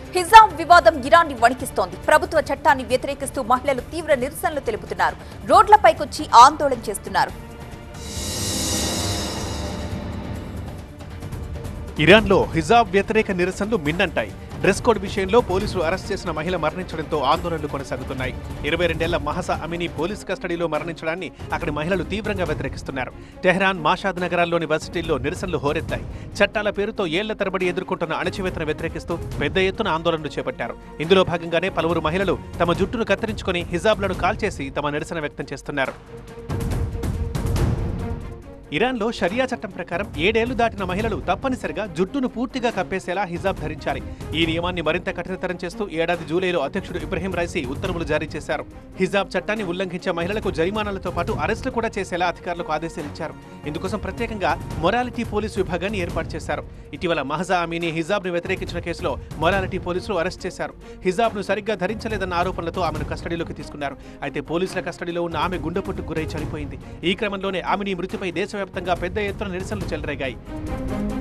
హిజాబ్ వివాదం ఇరాన్ని వణికిస్తోంది ప్రభుత్వ చట్టాన్ని వ్యతిరేకిస్తూ మహిళలు తీవ్ర నిరసనలు తెలుపుతున్నారు రోడ్లపైకొచ్చి ఆందోళన చేస్తున్నారు ఇరాన్లో హిజాబ్ వ్యతిరేక నిరసనలు మిన్నంటాయి డ్రెస్ కోడ్ విషయంలో పోలీసులు అరెస్ట్ చేసిన మహిళ మరణించడంతో ఆందోళనలు కొనసాగుతున్నాయి ఇరవై రెండేళ్ల మహసా అమిని పోలీస్ కస్టడీలో మరణించడాన్ని అక్కడి మహిళలు తీవ్రంగా వ్యతిరేకిస్తున్నారు టెహ్రాన్ మాషాద్ నగరాల్లోని వర్సిటీల్లో నిరసనలు హోరెత్తాయి చట్టాల పేరుతో ఏళ్ల తరబడి ఎదుర్కొంటున్న అణచివేతను వ్యతిరేకిస్తూ పెద్ద ఎత్తున ఆందోళనలు చేపట్టారు ఇందులో భాగంగానే పలువురు మహిళలు తమ జుట్టును కత్తిరించుకొని హిజాబ్లను కాల్చేసి తమ నిరసన వ్యక్తం చేస్తున్నారు ఇరాన్లో షరియా చట్టం ప్రకారం ఏడేళ్లు దాటిన మహిళలు తప్పనిసరిగా జుట్టును పూర్తిగా కప్పేసేలా హిజాబ్ ధరించాలి ఈ నియమాన్ని మరింత కఠినతరం చేస్తూ ఏడాది జూలైలో అధ్యక్షుడు ఇబ్రహీం రైసీ ఉత్తర్వులు జారీ చేశారు హిజాబ్ చట్టాన్ని ఉల్లంఘించే మహిళలకు జరిమానాలతో పాటు అరెస్టులు కూడా చేసేలా అధికారులకు ఆదేశాలు ఇచ్చారు ఇందుకోసం ప్రత్యేకంగా మొరాలిటీ పోలీసు విభాగాన్ని ఏర్పాటు చేశారు ఇటీవల మహజా అమీని హిజాబ్ను వ్యతిరేకించిన కేసులో మొరాలిటీ పోలీసులు అరెస్ట్ చేశారు హిజాబ్ను సరిగ్గా ధరించలేదన్న ఆరోపణలతో ఆమెను కస్టడీలోకి తీసుకున్నారు అయితే పోలీసుల కస్టడీలో ఉన్న ఆమె గుండెపోటుకు గురై చనిపోయింది ఈ క్రమంలోనే ఆమెని మృతిపై దేశవ్యాప్తంగా పెద్ద ఎత్తున నిరసనలు చెలరేగాయి